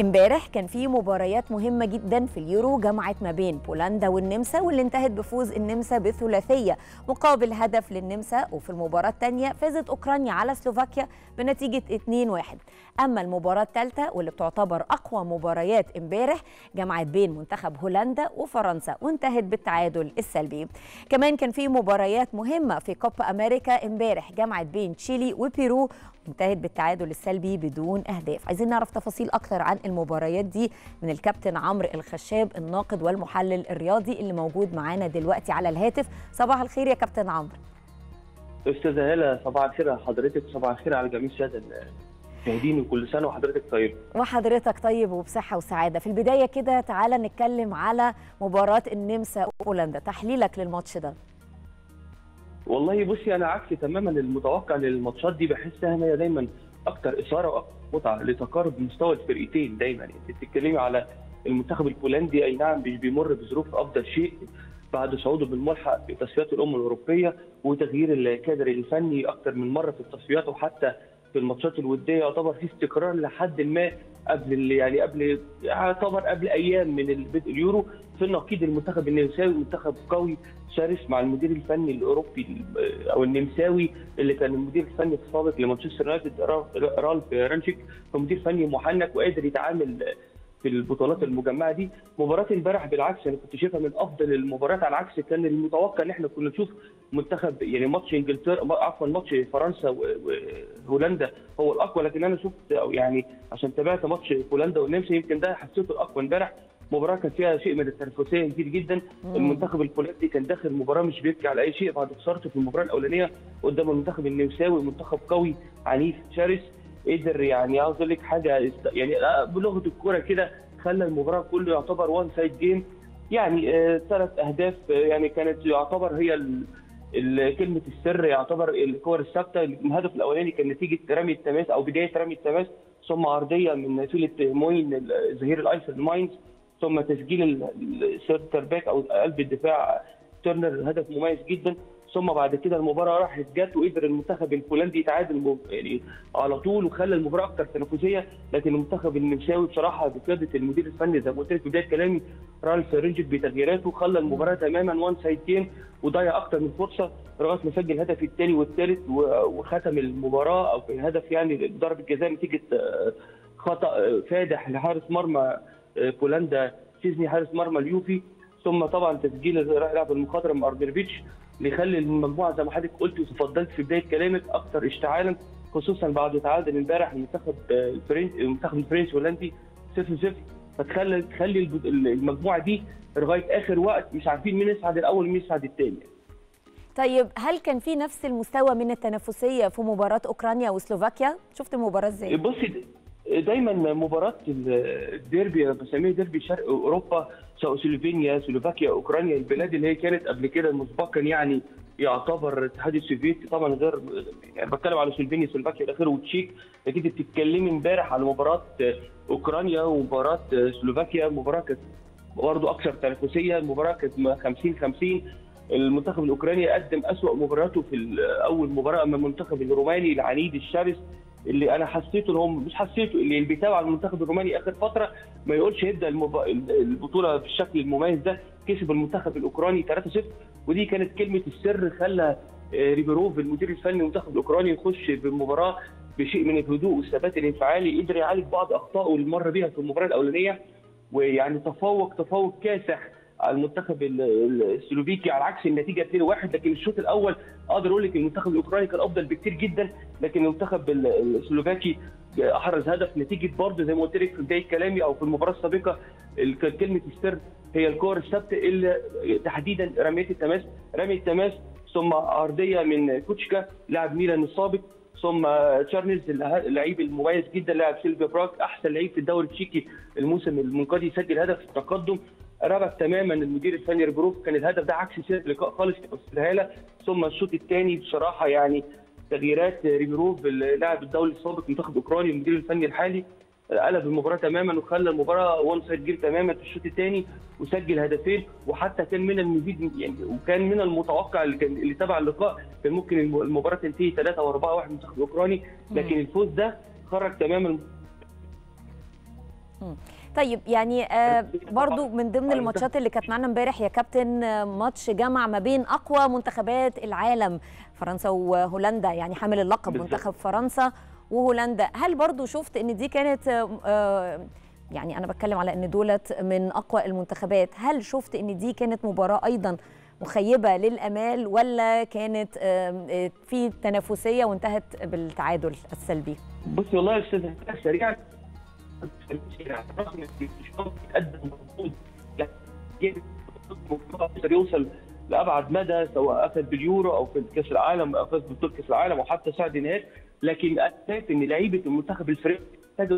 امبارح كان في مباريات مهمة جدا في اليورو جمعت ما بين بولندا والنمسا واللي انتهت بفوز النمسا بثلاثية مقابل هدف للنمسا وفي المباراة الثانية فازت أوكرانيا على سلوفاكيا بنتيجة 2-1 أما المباراة الثالثة واللي بتعتبر أقوى مباريات امبارح جمعت بين منتخب هولندا وفرنسا وانتهت بالتعادل السلبي كمان كان في مباريات مهمة في كوبا أمريكا امبارح جمعت بين تشيلي وبيرو انتهت بالتعادل السلبي بدون اهداف عايزين نعرف تفاصيل اكتر عن المباريات دي من الكابتن عمرو الخشاب الناقد والمحلل الرياضي اللي موجود معانا دلوقتي على الهاتف صباح الخير يا كابتن عمرو استاذه هلا صباح الخير على حضرتك صباح الخير على جميع الساده المشاهدين وكل سنه وحضرتك طيب وحضرتك طيب وبصحه وسعاده في البدايه كده تعالى نتكلم على مباراه النمسا وبولندا تحليلك للماتش ده والله بصي انا عكس تماما المتوقع للماتشات دي بحسها ان هي دايما اكتر اثاره واكتر متعه لتقارب مستوى الفرقتين دايما يعني انت بتتكلمي على المنتخب البولندي اي نعم مش بيمر بظروف افضل شيء بعد صعوده بالملحق في تصفيات الامم الاوروبيه وتغيير الكادر الفني اكتر من مره في التصفيات وحتى في الماتشات الوديه يعتبر في استقرار لحد ما قبل يعني قبل يعتبر قبل ايام من بدء اليورو في النقيض المنتخب النمساوي منتخب قوي شرس مع المدير الفني الاوروبي او النمساوي اللي كان المدير الفني السابق لمانشستر يونايتد رالف رانشيك فمدير فني محنك وقادر يتعامل في البطولات المجمعه دي مباراه امبارح بالعكس انا كنت شايفها من افضل المباريات على العكس كان المتوقع ان احنا كنا نشوف منتخب يعني ماتش انجلترا عفوا ماتش فرنسا وهولندا هو الاقوى لكن انا شفت او يعني عشان تابعت ماتش هولندا والنمسا يمكن ده حسيته الاقوى امبارح مباراه كان فيها شيء من التنافسيه كتير جدا مم. المنتخب البولندي كان داخل المباراه مش بيبكي على اي شيء بعد خسارته في المباراه الاولانيه قدام المنتخب النمساوي منتخب قوي عنيف شرس قدر يعني عاوز اقول لك حاجه يعني بلغه الكوره كده خلى المباراه كله يعتبر وان سايد جيم يعني آه ثلاث اهداف آه يعني كانت يعتبر هي كلمه السر يعتبر الكور الثابته الهدف الاولاني كان نتيجه رمي التماس او بدايه رمي التماس ثم عرضيه من فيلة موين الظهير الايسر ماينز ثم تسجيل السنتر باك او قلب الدفاع ترنر هدف مميز جدا ثم بعد كده المباراه راحت جت وقدر المنتخب البولندي يتعادل يعني على طول وخلى المباراه اكثر تنافسيه لكن المنتخب النمساوي بصراحه بقياده المدير الفني زي ما قلت لك في بدايه كلامي رالف رينجت بتغييراته خلى المباراه تماما وان سايد جيم وضيع اكثر من فرصه لغايه ما سجل الهدف الثاني والثالث وختم المباراه او في هدف يعني ضربه جزاء نتيجه خطا فادح لحارس مرمى بولندا سيزني حارس مرمى اليوفي ثم طبعا تسجيل لاعب المخاطره اردرفيتش اللي يخلي المجموعه زي ما حضرتك قلت وتفضلت في بدايه كلامك اكثر اشتعالا خصوصا بعد تعادل امبارح المنتخب الفرنسي المنتخب الفرنسي الهولندي 0 0 فتخلي تخلي المجموعه دي لغايه اخر وقت مش عارفين مين يصعد الاول ومين يصعد الثاني طيب هل كان في نفس المستوى من التنافسيه في مباراه اوكرانيا وسلوفاكيا؟ شفت المباراه ازاي؟ بصي دايما مباراه الديربي بسميه ديربي شرق اوروبا سواء سلوفينيا سلوفاكيا اوكرانيا البلاد اللي هي كانت قبل كده مسبقا يعني يعتبر الاتحاد السوفيتي طبعا غير يعني بتكلم على سلوفينيا سلوفاكيا الاخير وتشيك اكيد بتتكلمي امبارح على مباراه اوكرانيا ومباراه سلوفاكيا مباراه كانت برضه اكثر تنافسيه المباراه كانت 50 50 المنتخب الاوكراني قدم اسوا مبارياته في اول مباراه امام المنتخب الروماني العنيد الشرس اللي انا حسيته ان هم مش حسيته اللي بيتابع المنتخب الروماني اخر فتره ما يقولش يبدا المب... البطوله بالشكل المميز ده كسب المنتخب الاوكراني 3-0 ودي كانت كلمه السر خلى ريبيروف المدير الفني للمنتخب الاوكراني يخش بالمباراه بشيء من الهدوء والثبات الانفعالي قدر يعالج بعض اخطائه اللي مر بيها في المباراه الاولانيه ويعني تفوق تفوق كاسح على المنتخب السلوفيكي على عكس النتيجه 2-1 لكن الشوط الاول اقدر اقول لك المنتخب الاوكراني كان افضل بكتير جدا لكن المنتخب السلوفاكي احرز هدف نتيجه برضه زي ما قلت لك في بدايه كلامي او في المباراه السابقه كلمه السر هي الكور الثابته اللي تحديدا رميه التماس رمي التماس ثم عرضيه من كوتشكا لاعب ميلان السابق ثم تشارنيلز اللعيب المميز جدا لاعب سيلفيا براك احسن لعيب في الدوري التشيكي الموسم المنقضي سجل هدف في التقدم ربك تماما المدير الفني ريبروف كان الهدف ده عكس سير اللقاء خالص الهاله ثم الشوط الثاني بصراحه يعني تغييرات ريبروف اللاعب الدولي السابق منتخب اوكراني المدير الفني الحالي قلب المباراه تماما وخلى المباراه وان سايد جيم تماما في الشوط الثاني وسجل هدفين وحتى كان من المزيد يعني وكان من المتوقع اللي كان اللي تبع اللقاء كان ممكن المباراه تنتهي 3 و4 1 منتخب اوكراني لكن الفوز ده خرج تماما طيب يعني آه برضو من ضمن الماتشات اللي كانت معانا امبارح يا كابتن آه ماتش جمع ما بين اقوى منتخبات العالم فرنسا وهولندا يعني حامل اللقب بالظبط. منتخب فرنسا وهولندا هل برضو شفت ان دي كانت آه آه يعني انا بتكلم على ان دولت من اقوى المنتخبات هل شفت ان دي كانت مباراه ايضا مخيبه للامال ولا كانت آه آه، في تنافسيه وانتهت بالتعادل السلبي بصي والله يا استاذ سريعا رغم ان الشباب بيقدم مجهود يعني يقدر يوصل لابعد مدى سواء اخذ باليورو او في كاس العالم او فاز ببطوله كاس العالم او حتى صعد نهائي لكن انا شايف ان لعيبه المنتخب الفرنسي محتاجه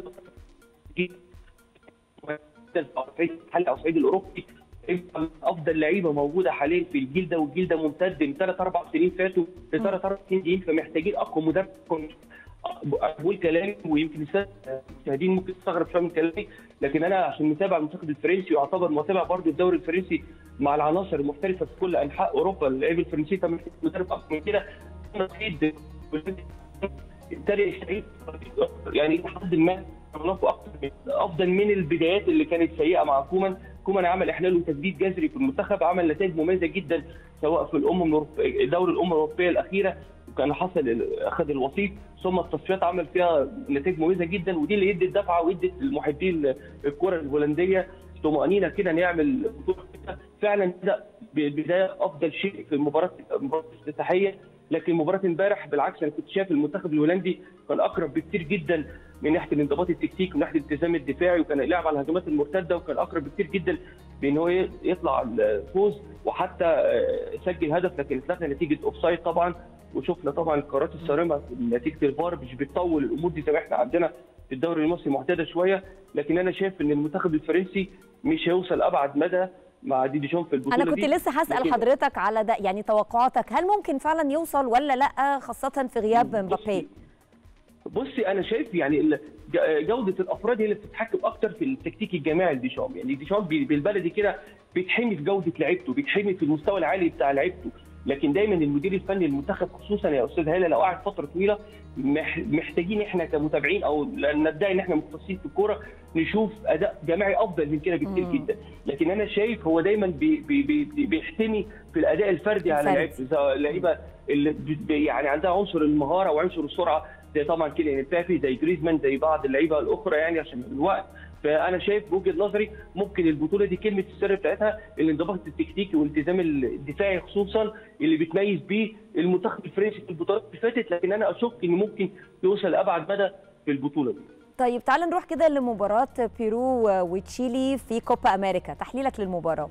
الحل او الصعيد الاوروبي يبقى افضل لعيبه موجوده حاليا في الجيل ده والجيل ده ممتد من ثلاث اربع سنين فاتوا لثلاث اربع سنين جايين فمحتاجين اقوى مدرب يكون بقول كلامي ويمكن السادة المشاهدين ممكن تستغرب شويه من كلامي لكن انا عشان متابع المنتخب الفرنسي ويعتبر متابع برضه الدوري الفرنسي مع العناصر المختلفه في كل انحاء اوروبا اللعيبه الفرنسيه طبعا مدرب اقوى من كده نصيد ابتدى يستعيد يعني لحد ما صنفه اكتر من افضل من البدايات اللي كانت سيئه مع كومان كومان عمل احلال وتجديد جذري في المنتخب عمل نتائج مميزه جدا سواء في الامم الأوروبية- دوري الامم الاوروبيه الاخيره وكان حصل اخذ الوسيط ثم التصفيات عمل فيها نتائج مميزه جدا ودي اللي ادت دفعه وادت لمحبين الكره الهولنديه طمانينه كده نعمل بطوله كده. فعلا بدا بدايه افضل شيء في المباراه المباراه الافتتاحيه لكن مباراه امبارح بالعكس انا كنت شايف المنتخب الهولندي كان اقرب بكتير جدا من ناحيه الانضباط التكتيكي ومن ناحيه الالتزام الدفاعي وكان لعب على الهجمات المرتده وكان اقرب بكتير جدا بان هو يطلع الفوز وحتى آه، سجل هدف لكن اتلغى نتيجه اوفسايد طبعا وشفنا طبعا القرارات الصارمه نتيجه الفار مش بتطول الامور دي زي ما احنا عندنا في الدوري المصري معتاده شويه لكن انا شايف ان المنتخب الفرنسي مش هيوصل ابعد مدى مع دي ديشون في البطوله انا كنت دي. لسه هسال لكن- حضرتك على ده يعني توقعاتك هل ممكن فعلا يوصل ولا لا خاصه في غياب مبابي بصي انا شايف يعني ال- ج- جوده الافراد هي اللي بتتحكم اكتر في التكتيك الجماعي لديشام يعني ديشام بي- بالبلدي كده بيتحمي في جوده لعيبته بيتحمي في المستوى العالي بتاع لعيبته لكن دايما المدير الفني للمنتخب خصوصا يا استاذ هاله لو قعد فتره طويله مح- محتاجين احنا كمتابعين او لأن ندعي ان احنا مختصين في الكوره نشوف اداء جماعي افضل من كده بكتير مم. جدا لكن انا شايف هو دايما بي بي بي بيحتمي في الاداء الفردي على الفردي. لعيبته سواء اللعيبه اللي ب- ب- يعني عندها عنصر المهاره وعنصر السرعه زي طبعا كيليان امبابي زي جريزمان زي بعض اللعيبه الاخرى يعني عشان الوقت فانا شايف بوجهه نظري ممكن البطوله دي كلمه السر بتاعتها الانضباط التكتيكي والالتزام الدفاعي خصوصا اللي بتميز بيه المنتخب الفرنسي في البطولات اللي فاتت لكن انا اشك ان ممكن يوصل لابعد مدى في البطوله دي طيب تعال نروح كده لمباراه بيرو وتشيلي في كوبا امريكا تحليلك للمباراه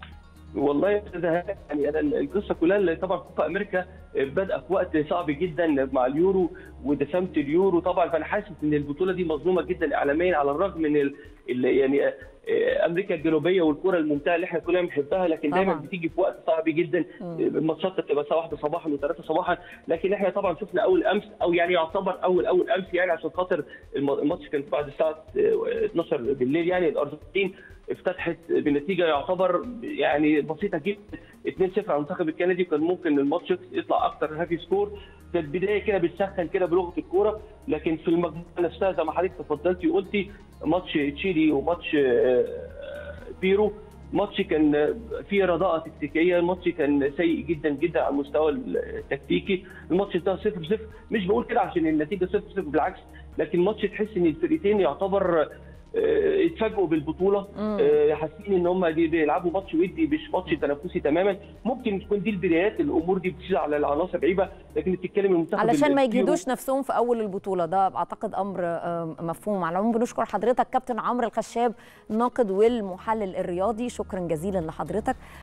والله يا استاذ هاني، يعني انا القصه كلها اللي طبعا كوبا امريكا بادئه في وقت صعب جدا مع اليورو ودسامه اليورو طبعا فانا حاسس ان البطوله دي مظلومه جدا اعلاميا على الرغم من ال... ال... يعني آه، امريكا الجنوبيه والكره الممتعه اللي احنا كلنا بنحبها لكن دايما طبعاً. بتيجي في وقت صعب جدا مم. الماتشات بتبقى الساعه 1 صباحا و3 صباحا لكن احنا طبعا شفنا اول امس او يعني يعتبر اول اول امس يعني عشان خاطر الم- الماتش كان بعد الساعه آه، 12 بالليل يعني الارجنتين افتتحت بنتيجه يعتبر يعني بسيطه جدا 2-0 على المنتخب الكندي كان ممكن الماتش يطلع اكتر هافي سكور كانت بدايه كده بتسخن كده بلغه الكوره لكن في المجموعه نفسها زي ما حضرتك تفضلتي وقلتي ماتش تشيلي وماتش آه، بيرو ماتش كان فيه رداءة تكتيكية الماتش كان سيء جدا جدا على المستوى التكتيكي الماتش انتهى 0 0 مش بقول كده عشان النتيجة 0 0 بالعكس لكن ماتش تحس ان الفرقتين يعتبر آه، اتفاجئوا بالبطوله مم. آه، حاسين ان هم دي- بيلعبوا ماتش ودي مش ماتش تنافسي تماما ممكن تكون دي البدايات الامور دي بتزيد على العناصر لعيبه لكن بتتكلم المنتخب علشان ما البيرو- يجهدوش نفسهم في اول البطوله ده اعتقد امر آه، مفهوم على العموم بنشكر حضرتك كابتن عمرو الخشاب الناقد والمحلل الرياضي شكرا جزيلا لحضرتك